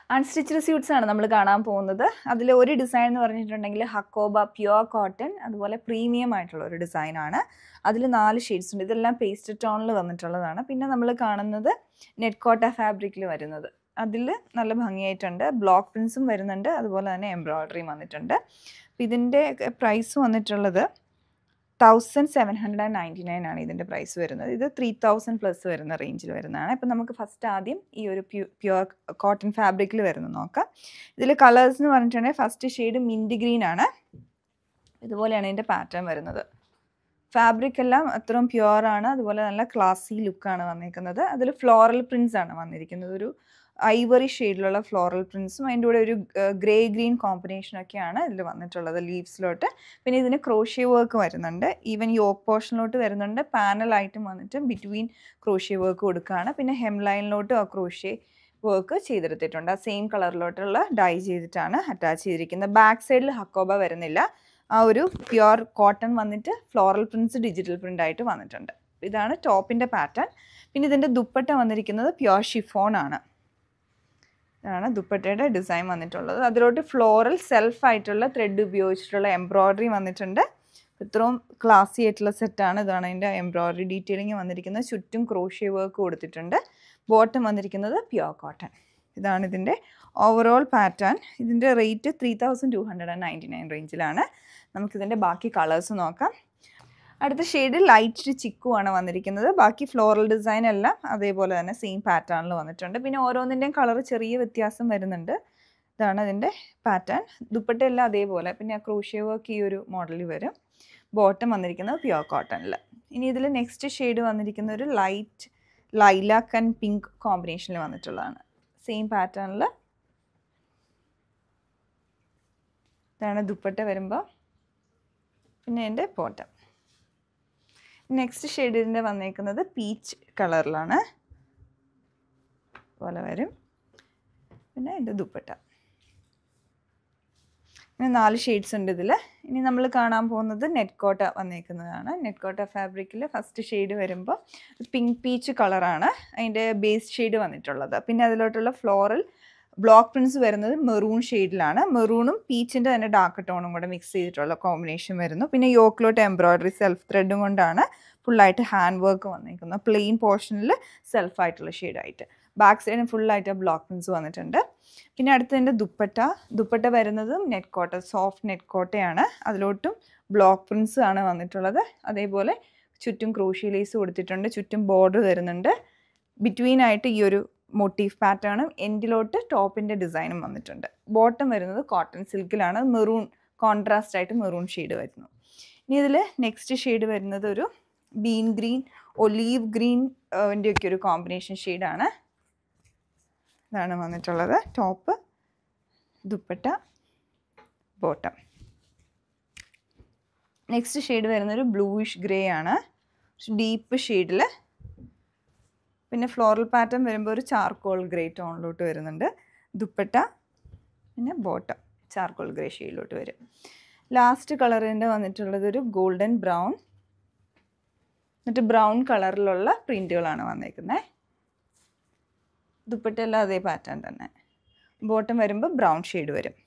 unstitched suites ആണ് നമ്മൾ കാണാൻ പോകുന്നത് അതിൽ ഒരു ഡിസൈൻ എന്ന് പറഞ്ഞിട്ടുണ്ടെങ്കിൽ ഹക്കോബ പ്യുവർ കോട്ടൺ അതുപോലെ പ്രീമിയം ആയിട്ടുള്ള ഒരു ഡിസൈനാണ് അതിൽ നാല് ഷെയ്ഡ്സ് ഉണ്ട് ഇതെല്ലാം പേസ്റ്റ് ടോണിൽ വന്നിട്ടുള്ളതാണ് പിന്നെ നമ്മൾ കാണുന്നത് നെറ്റ് കോട്ട ഫാബ്രിക്കിൽ വരുന്നത് അതിൽ നല്ല ഭംഗിയായിട്ടുണ്ട് ബ്ലോക്ക് പ്രിൻസും വരുന്നുണ്ട് അതുപോലെ തന്നെ എംബ്രോയ്ഡറിയും വന്നിട്ടുണ്ട് അപ്പോൾ ഇതിൻ്റെ പ്രൈസ് വന്നിട്ടുള്ളത് thousand seven hundred and ninety nine ആണ് ഇതിൻ്റെ പ്രൈസ് വരുന്നത് ഇത് ത്രീ തൗസൻഡ് പ്ലസ് വരുന്ന റേഞ്ചിൽ വരുന്നതാണ് ഇപ്പം നമുക്ക് ഫസ്റ്റ് ആദ്യം ഈ ഒരു പ്യൂ പ്യുവർ കോട്ടൺ ഫാബ്രിക്കിൽ വരുന്നത് നോക്കാം ഇതിൽ കളേഴ്സ് എന്ന് പറഞ്ഞിട്ടുണ്ടെങ്കിൽ ഫസ്റ്റ് ഷെയ്ഡ് മിൻറ്റ് ഗ്രീൻ ആണ് ഇതുപോലെയാണ് ഇതിൻ്റെ പാറ്റേൺ വരുന്നത് ഫാബ്രിക് എല്ലാം അത്രയും പ്യുവർ ആണ് അതുപോലെ നല്ല ക്ലാസി ലുക്കാണ് വന്നിരിക്കുന്നത് അതിൽ ഫ്ലോറൽ പ്രിൻസ് ആണ് വന്നിരിക്കുന്നത് ഒരു ഐവറി ഷെയ്ഡിലുള്ള ഫ്ലോറൽ പ്രിൻസും അതിൻ്റെ കൂടെ ഒരു ഗ്രേ ഗ്രീൻ കോമ്പിനേഷനൊക്കെയാണ് ഇതിൽ വന്നിട്ടുള്ളത് ലീവ്സിലോട്ട് പിന്നെ ഇതിന് ക്രോഷ്യ വർക്ക് വരുന്നുണ്ട് ഈവൻ യോക്ക് പോർഷനിലോട്ട് വരുന്നുണ്ട് പാനലായിട്ടും വന്നിട്ട് ബിറ്റ്വീൻ ക്രോഷ്യ വർക്ക് കൊടുക്കുകയാണ് പിന്നെ ഹെം ലൈനിലോട്ടും ആ ക്രോഷ്യ വർക്ക് ചെയ്തെടുത്തിട്ടുണ്ട് ആ സെയിം കളറിലോട്ടുള്ള ഡൈ ചെയ്തിട്ടാണ് അറ്റാച്ച് ചെയ്തിരിക്കുന്നത് ബാക്ക് സൈഡിൽ ഹക്കോബ വരുന്നില്ല ആ ഒരു പ്യുവർ കോട്ടൺ വന്നിട്ട് ഫ്ലോറൽ പ്രിൻസ് ഡിജിറ്റൽ പ്രിൻ്റ് ആയിട്ട് വന്നിട്ടുണ്ട് ഇതാണ് ടോപ്പിൻ്റെ പാറ്റേൺ പിന്നെ ഇതിൻ്റെ ദുപ്പട്ട വന്നിരിക്കുന്നത് പ്യുവർ ഷിഫോൺ ആണ് ഇതാണ് ദുപ്പട്ടയുടെ ഡിസൈൻ വന്നിട്ടുള്ളത് അതിലോട്ട് ഫ്ലോറൽ സെൽഫ് ആയിട്ടുള്ള ത്രെഡ് ഉപയോഗിച്ചിട്ടുള്ള എംബ്രോയ്ഡറി വന്നിട്ടുണ്ട് ഇത്രയും ക്ലാസി ആയിട്ടുള്ള സെറ്റാണ് ഇതാണ് അതിൻ്റെ എംബ്രോയ്ഡറി ഡീറ്റെയിലിംഗ് വന്നിരിക്കുന്നത് ചുറ്റും ക്രോഷ്യ വർക്ക് കൊടുത്തിട്ടുണ്ട് ബോട്ടം വന്നിരിക്കുന്നത് പ്യുവർ കോട്ടൺ ഇതാണ് ഇതിൻ്റെ ഓവറോൾ പാറ്റേൺ ഇതിൻ്റെ rate three thousand two hundred and ninety nine റേഞ്ചിലാണ് നമുക്കിതിൻ്റെ ബാക്കി കളേഴ്സ് നോക്കാം അടുത്ത ഷെയ്ഡ് ലൈറ്റ് ചിക്കു ആണ് വന്നിരിക്കുന്നത് ബാക്കി ഫ്ലോറൽ ഡിസൈൻ എല്ലാം അതേപോലെ തന്നെ സെയിം പാറ്റേണിൽ വന്നിട്ടുണ്ട് പിന്നെ ഓരോന്നിൻ്റെയും കളർ ചെറിയ വ്യത്യാസം വരുന്നുണ്ട് ഇതാണ് അതിൻ്റെ പാറ്റേൺ ദുപ്പട്ട എല്ലാം അതേപോലെ പിന്നെ ക്രൂഷ്യ വർക്ക് ഈ ഒരു മോഡലിൽ വരും ബോട്ടം വന്നിരിക്കുന്നത് പ്യുവർ കോട്ടണിൽ ഇനി ഇതിൽ നെക്സ്റ്റ് ഷെയ്ഡ് വന്നിരിക്കുന്ന ഒരു ലൈറ്റ് ലൈലാക്ക് ആൻഡ് പിങ്ക് കോമ്പിനേഷനിൽ വന്നിട്ടുള്ളതാണ് സെയിം പാറ്റേണിൽ ഇതാണ് ദുപ്പട്ട വരുമ്പോൾ പിന്നെ എൻ്റെ ബോട്ടം നെക്സ്റ്റ് ഷെയ്ഡിൻ്റെ വന്നേക്കുന്നത് പീച്ച് കളറിലാണ് പോലെ വരും പിന്നെ എൻ്റെ ദുപ്പട്ട ഇങ്ങനെ നാല് ഷെയ്ഡ്സ് ഉണ്ട് ഇതിൽ ഇനി നമ്മൾ കാണാൻ പോകുന്നത് നെറ്റ് കോട്ട വന്നേക്കുന്നതാണ് നെറ്റ് കോട്ട ഫാബ്രിക്കിൽ ഫസ്റ്റ് ഷെയ്ഡ് വരുമ്പോൾ പിങ്ക് പീച്ച് കളറാണ് അതിൻ്റെ ബേസ് ഷെയ്ഡ് വന്നിട്ടുള്ളത് പിന്നെ അതിലോട്ടുള്ള ഫ്ലോറൽ ബ്ലോക്ക് പ്രിൻസ് വരുന്നത് മെറൂൺ ഷെയ്ഡിലാണ് മെറൂണും പീച്ചിൻ്റെ തന്നെ ഡാർക്ക് ടോണും കൂടെ മിക്സ് ചെയ്തിട്ടുള്ള കോമ്പിനേഷൻ വരുന്നു പിന്നെ യോക്കിലോട്ട് എംബ്രോയ്ഡറി സെൽഫ് ത്രെഡും കൊണ്ടാണ് ഫുള്ളായിട്ട് ഹാൻഡ് വർക്ക് വന്നിരിക്കുന്നത് പ്ലെയിൻ പോർഷനിൽ സെൽഫായിട്ടുള്ള ഷെയ്ഡായിട്ട് ബാക്ക് സൈഡിന് ഫുള്ളായിട്ട് ബ്ലോക്ക് പ്രിൻസ് വന്നിട്ടുണ്ട് പിന്നെ അടുത്തതിൻ്റെ ദുപ്പട്ട ദുപ്പട്ട വരുന്നതും നെറ്റ് കോട്ട സോഫ്റ്റ് നെറ്റ് കോട്ടയാണ് അതിലോട്ടും ബ്ലോക്ക് പ്രിൻസ് ആണ് വന്നിട്ടുള്ളത് അതേപോലെ ചുറ്റും ക്രൂഷ്യ ലേസ് കൊടുത്തിട്ടുണ്ട് ചുറ്റും ബോർഡർ വരുന്നുണ്ട് ബിറ്റ്വീൻ ആയിട്ട് ഈ ഒരു മോട്ടീഫ് പാറ്റേണും എൻഡിലോട്ട് ടോപ്പിൻ്റെ ഡിസൈനും വന്നിട്ടുണ്ട് ബോട്ടം വരുന്നത് കോട്ടൺ സിൽക്കിലാണ് മെറൂൺ കോൺട്രാസ്റ്റ് ആയിട്ട് മെറൂൺ ഷെയ്ഡ് വരുന്നു ഇനി ഇതിൽ നെക്സ്റ്റ് ഷെയ്ഡ് വരുന്നത് ഒരു ബീൻ ഗ്രീൻ ഒലീവ് ഗ്രീൻ ഒക്കെ ഒരു കോമ്പിനേഷൻ ഷെയ്ഡാണ് ഇതാണ് വന്നിട്ടുള്ളത് top dupatta bottom next shade വരുന്നൊരു ബ്ലൂയിഷ് ഗ്രേ ആണ് ഡീപ്പ് ഷെയ്ഡിൽ പിന്നെ ഫ്ലോറൽ പാറ്റേൺ വരുമ്പോൾ ഒരു ചാർക്കോൾ ഗ്രേ ടോണിലോട്ട് വരുന്നുണ്ട് ദുപ്പട്ട പിന്നെ ബോട്ടം ചാർക്കോൾ ഗ്രേ ഷെയ്ഡിലോട്ട് വരും ലാസ്റ്റ് കളറിൻ്റെ വന്നിട്ടുള്ളത് ഒരു ഗോൾഡൻ ബ്രൗൺ എന്നിട്ട് ബ്രൗൺ കളറിലുള്ള പ്രിൻറ്റുകളാണ് വന്നേക്കുന്നത് ദുപ്പട്ടയെല്ലാം അതേ പാറ്റേൺ തന്നെ ബോട്ടം വരുമ്പോൾ ബ്രൗൺ ഷെയ്ഡ് വരും